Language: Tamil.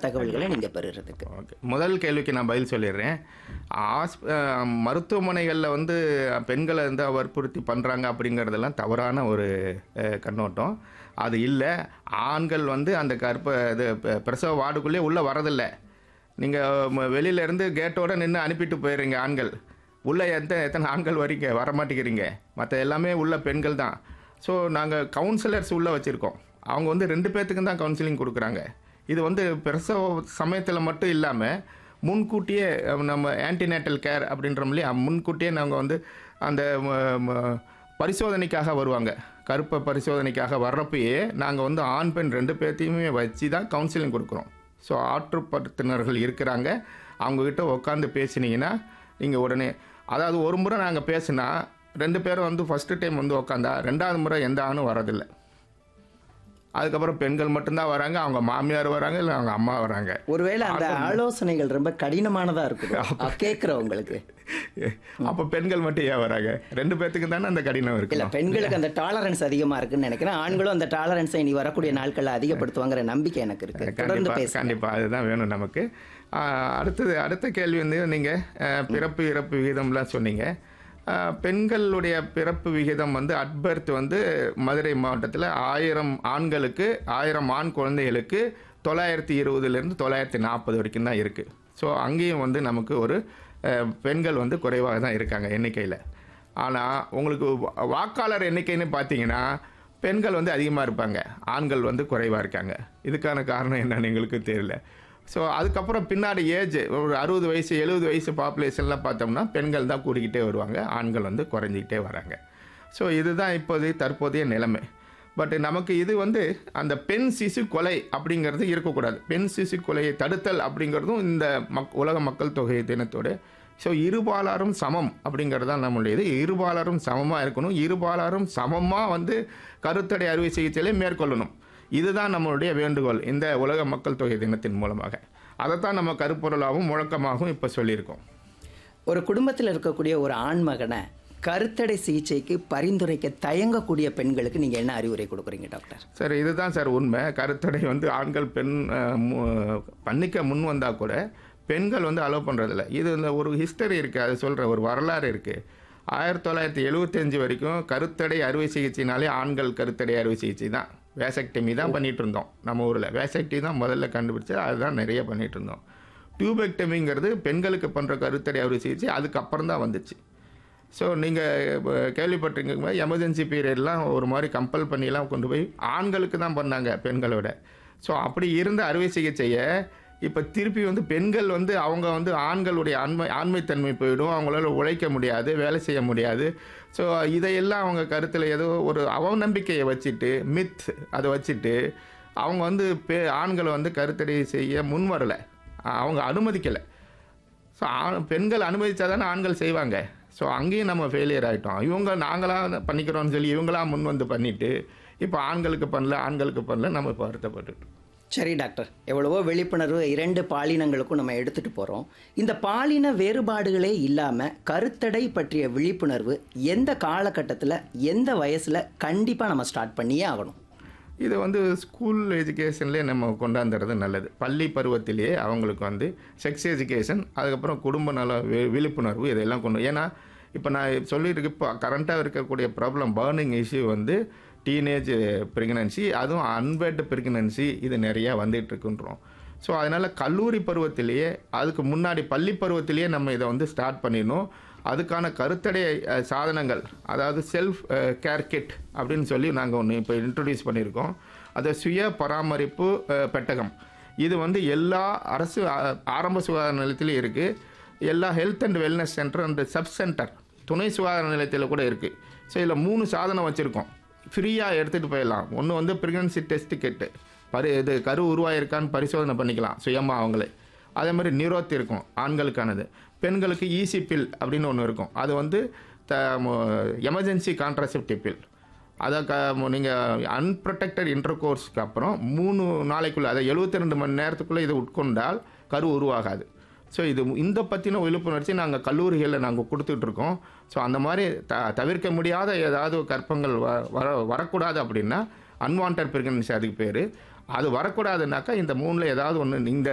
தகவல்களை நீங்க பெறுறதுக்கு ஓகே முதல் கேள்விக்கு நான் பதில் சொல்லிடுறேன் ஆஸ் அஹ் மருத்துவமனைகளில் வந்து பெண்களை வந்து வற்புறுத்தி பண்ணுறாங்க அப்படிங்கிறதெல்லாம் தவறான ஒரு அஹ், கண்ணோட்டம் அது இல்லை ஆண்கள் வந்து அந்த கற்ப இது ப- பிரசவ வார்டுக்குள்ளே உள்ளே வரதில்லை நீங்கள் வெளியிலேருந்து கேட்டோட நின்று அனுப்பிட்டு போயிடுறீங்க ஆண்கள் உள்ளே எத்தனை எத்தனை ஆண்கள் வரீங்க வர மாட்டேங்கிறீங்க மற்ற எல்லாமே உள்ள பெண்கள் தான் ஸோ நாங்கள் கவுன்சிலர்ஸ் உள்ளே வச்சுருக்கோம் அவங்க வந்து ரெண்டு பேர்த்துக்கும் தான் கவுன்சிலிங் கொடுக்குறாங்க இது வந்து பிரசவ சமயத்தில் மட்டும் இல்லாமல் முன்கூட்டியே அஹ், நம்ம ஆன்டிநேட்டல் கேர் அப்படின்றோம் இல்லையா முன்கூட்டியே நாங்கள் வந்து அந்த ம, ம, பரிசோதனைக்காக வருவாங்க கருப்பை பரிசோதனைக்காக வர்றப்பயே நாங்கள் வந்து ஆண் பெண் ரெண்டு பேர்த்தையுமே வச்சு தான் கவுன்சிலிங் கொடுக்குறோம் ஸோ ஆற்றுப்படுத்தினர்கள் இருக்கிறாங்க அவங்கக்கிட்ட உட்காந்து பேசினீங்கன்னா நீங்கள் உடனே அதாவது ஒரு முறை நாங்கள் பேசினா ரெண்டு பேரும் வந்து ஃபஸ்ட்டு டைம் வந்து உட்காந்தா ரெண்டாவது முறை எந்த ஆணும் வரதில்லை அதுக்கப்புறம் பெண்கள் மட்டும்தான் வராங்க அவங்க மாமியார் வராங்க இல்லை அவங்க அம்மா வராங்க ஒருவேளை அந்த ஆலோசனைகள் ரொம்ப கடினமானதா இருக்குது கேட்குறவங்களுக்கு அப்போ பெண்கள் மட்டும் ஏன் வராங்க ரெண்டு பேர்த்துக்கு தானே அந்த கடினம் இல்ல இருக்கு பெண்களுக்கு அந்த டாலரன்ஸ் அதிகமா இருக்குன்னு நினைக்கிறேன் ஆண்களும் அந்த டாலரன்ஸை இனி வரக்கூடிய நாட்கள்ல அதிகப்படுத்துவாங்கிற நம்பிக்கை எனக்கு இருக்கு தொடர்ந்து கண்டிப்பா பேசுங்க கண்டிப்பா அதுதான் வேணும் நமக்கு ஆஹ் அடுத்தது அடுத்த கேள்வி வந்து நீங்க ஆஹ் பிறப்பு இறப்பு விகிதம்லாம் சொன்னீங்க ஆஹ் பெண்களுடைய பிறப்பு விகிதம் வந்து அட்பர்த் வந்து மதுரை மாவட்டத்தில் ஆயிரம் ஆண்களுக்கு ஆயிரம் ஆண் குழந்தைகளுக்கு தொள்ளாயிரத்தி இருபதுலேருந்து தொள்ளாயிரத்தி நாற்பது வரைக்கும் தான் இருக்குது ஸோ அங்கேயும் வந்து நமக்கு ஒரு ஆஹ் பெண்கள் வந்து குறைவாக தான் இருக்காங்க எண்ணிக்கையில் ஆனால் உங்களுக்கு வா- வாக்காளர் எண்ணிக்கைன்னு பார்த்தீங்கன்னா பெண்கள் வந்து அதிகமாக இருப்பாங்க ஆண்கள் வந்து குறைவாக இருக்காங்க இதுக்கான காரணம் என்னன்னு எங்களுக்கு தெரியல ஸோ அதுக்கப்புறம் பின்னாடி ஏஜ் ஒரு அறுபது வயசு எழுபது வயசு பாப்புலேஷன்லாம் பார்த்தோம்னா பெண்கள் தான் கூடிக்கிட்டே வருவாங்க ஆண்கள் வந்து குறைஞ்சிக்கிட்டே வராங்க ஸோ இதுதான் இப்போது தற்போதைய நிலைமை பட் நமக்கு இது வந்து அந்த பெண் சிசு கொலை அப்படிங்கிறது இருக்கக்கூடாது பெண் சிசு கொலையை தடுத்தல் அப்படிங்கிறதும் இந்த மக் உலக மக்கள் தொகை தினத்தோட ஸோ இருபாலாரும் சமம் அப்படிங்கிறது தான் நம்மளுடையது இருபாலாரும் சமமாக இருக்கணும் இருபாலாரும் சமமாக வந்து கருத்தடை அறுவை சிகிச்சையை மேற்கொள்ளணும் இதுதான் நம்மளுடைய வேண்டுகோள் இந்த உலக மக்கள் தொகை தினத்தின் மூலமாக அதைத்தான் நம்ம கருப்பொருளாகவும் முழக்கமாகவும் இப்போ சொல்லியிருக்கோம் ஒரு குடும்பத்தில் இருக்கக்கூடிய ஒரு ஆண் மகனை கருத்தடை சிகிச்சைக்கு பரிந்துரைக்க தயங்கக்கூடிய பெண்களுக்கு நீங்க என்ன அறிவுரை கொடுக்குறீங்க டாக்டர் சார் இதுதான் சார் உண்மை கருத்தடை வந்து ஆண்கள் பெண் அஹ், மு- பண்ணிக்க முன் வந்தால் கூட பெண்கள் வந்து அலோவ் பண்ணுறதில்ல இது இந்த ஒரு ஹிஸ்டரி இருக்குது அது சொல்கிற ஒரு வரலாறு இருக்குது ஆயிரத்தி தொள்ளாயிரத்தி எழுபத்தஞ்சு வரைக்கும் கருத்தடை அறுவை சிகிச்சைனாலே ஆண்கள் கருத்தடை அறுவை சிகிச்சை தான் வேசக்டமி தான் பண்ணிட்டு இருந்தோம் நம்ம ஊரில் வேசக்டி தான் முதல்ல கண்டுபிடிச்சு அதுதான் நிறைய பண்ணிட்டு இருந்தோம் டியூபெக்டமிங்கிறது பெண்களுக்கு பண்ணுற கருத்தடை அறுவை சிகிச்சை அதுக்கப்புறம் தான் வந்துச்சு ஸோ நீங்கள் கேள்விப்பட்டிருக்கீங்க எமர்ஜென்சி பீரியட்லாம் ஒரு மாதிரி கம்பல் பண்ணிலாம் கொண்டு போய் ஆண்களுக்கு தான் பண்ணாங்க பெண்களோட ஸோ அப்படி இருந்த அறுவை சிகிச்சையை இப்போ திருப்பி வந்து பெண்கள் வந்து அவங்க வந்து ஆண்களுடைய ஆண்மை ஆண்மைத்தன்மை போயிடும் அவங்களால உழைக்க முடியாது வேலை செய்ய முடியாது ஸோ இதையெல்லாம் அவங்க கருத்தில் ஏதோ ஒரு அவநம்பிக்கையை வச்சுட்டு மித் அதை வச்சுட்டு அவங்க வந்து பெ ஆண்களை வந்து கருத்தடை செய்ய முன் வரலை அவங்க அனுமதிக்கலை ஸோ ஆண் பெண்கள் அனுமதிச்சா தானே ஆண்கள் செய்வாங்க ஸோ அங்கேயும் நம்ம ஃபெயிலியர் ஆகிட்டோம் இவங்க நாங்களாக பண்ணிக்கிறோம்னு சொல்லி இவங்களா முன் வந்து பண்ணிட்டு இப்போ ஆண்களுக்கு பண்ணல ஆண்களுக்கு பண்ணல நம்ம இப்போ வருத்தப்பட்டுட்டோம் சரி டாக்டர் எவ்வளவோ விழிப்புணர்வு இரண்டு பாலினங்களுக்கும் நம்ம எடுத்துட்டு போறோம் இந்த பாலின வேறுபாடுகளே இல்லாம கருத்தடை பற்றிய விழிப்புணர்வு எந்த காலகட்டத்தில் எந்த வயசுல கண்டிப்பா நம்ம ஸ்டார்ட் பண்ணியே ஆகணும் இது வந்து ஸ்கூல் எஜுகேஷன்லேயே நம்ம கொண்டாந்துறது நல்லது பள்ளி பருவத்திலேயே அவங்களுக்கு வந்து செக்ஸ் எஜுகேஷன் அதுக்கப்புறம் குடும்ப நல வி- விழிப்புணர்வு இதெல்லாம் கொண்டு ஏன்னா இப்போ நான் சொல்லியிருக்கு இப்போ கரண்ட்டாக இருக்கக்கூடிய ப்ராப்ளம் பர்னிங் இஷ்யூ வந்து டீனேஜ் ப்ரெக்னன்சி அதுவும் அன்வெட் ப்ரெக்னன்சி இது நிறையா வந்துட்டு இருக்குன்றோம் ஸோ அதனால் கல்லூரி பருவத்திலேயே அதுக்கு முன்னாடி பள்ளி பருவத்திலேயே நம்ம இதை வந்து ஸ்டார்ட் பண்ணிடணும் அதுக்கான கருத்தடை அஹ், சாதனங்கள் அதாவது செல்ஃப் கேர் கிட் அப்படின்னு சொல்லி நாங்கள் ஒன்று இப்போ இன்ட்ரடியூஸ் பண்ணியிருக்கோம் அது சுய பராமரிப்பு அஹ், பெட்டகம் இது வந்து எல்லா அரசு அஹ், ஆரம்ப சுகாதார நிலையத்திலையும் இருக்குது எல்லா health and wellness centre and sub centre துணை சுகாதார நிலையத்தில் கூட இருக்குது ஸோ இதில் மூணு சாதனம் வச்சுருக்கோம் ஃப்ரீயாக எடுத்துகிட்டு போயிடலாம் ஒன்று வந்து ப்ரெக்னன்சி டெஸ்ட் கிட்டு பரி இது கரு உருவாயிருக்கான்னு பரிசோதனை பண்ணிக்கலாம் சுயமாக அவங்களே அதே மாதிரி நிரோத் இருக்கும் ஆண்களுக்கானது பெண்களுக்கு ஈசி பில் அப்படின்னு ஒன்று இருக்கும் அது வந்து த எமர்ஜென்சி கான்ட்ராசெப்டிவ் பில் அதை க நீங்கள் அன்ப்ரொடெக்டட் இன்டர்கோர்ஸ்க்கு அப்புறம் மூணு நாளைக்குள்ளே அதை எழுபத்தி ரெண்டு மணி நேரத்துக்குள்ளே இதை உட்கொண்டால் கரு உருவாகாது ஸோ இது இந்த பற்றின விழிப்புணர்ச்சி நாங்கள் கல்லூரிகளில் நாங்கள் கொடுத்துட்ருக்கோம் ஸோ அந்த மாதிரி த தவிர்க்க முடியாத ஏதாவது கற்பங்கள் வ வர வரக்கூடாது அப்படின்னா அன்வான்ட் பிரெக்னன்சி அதுக்கு பேர் அது வரக்கூடாதுனாக்கா இந்த மூணில் ஏதாவது ஒன்று இந்த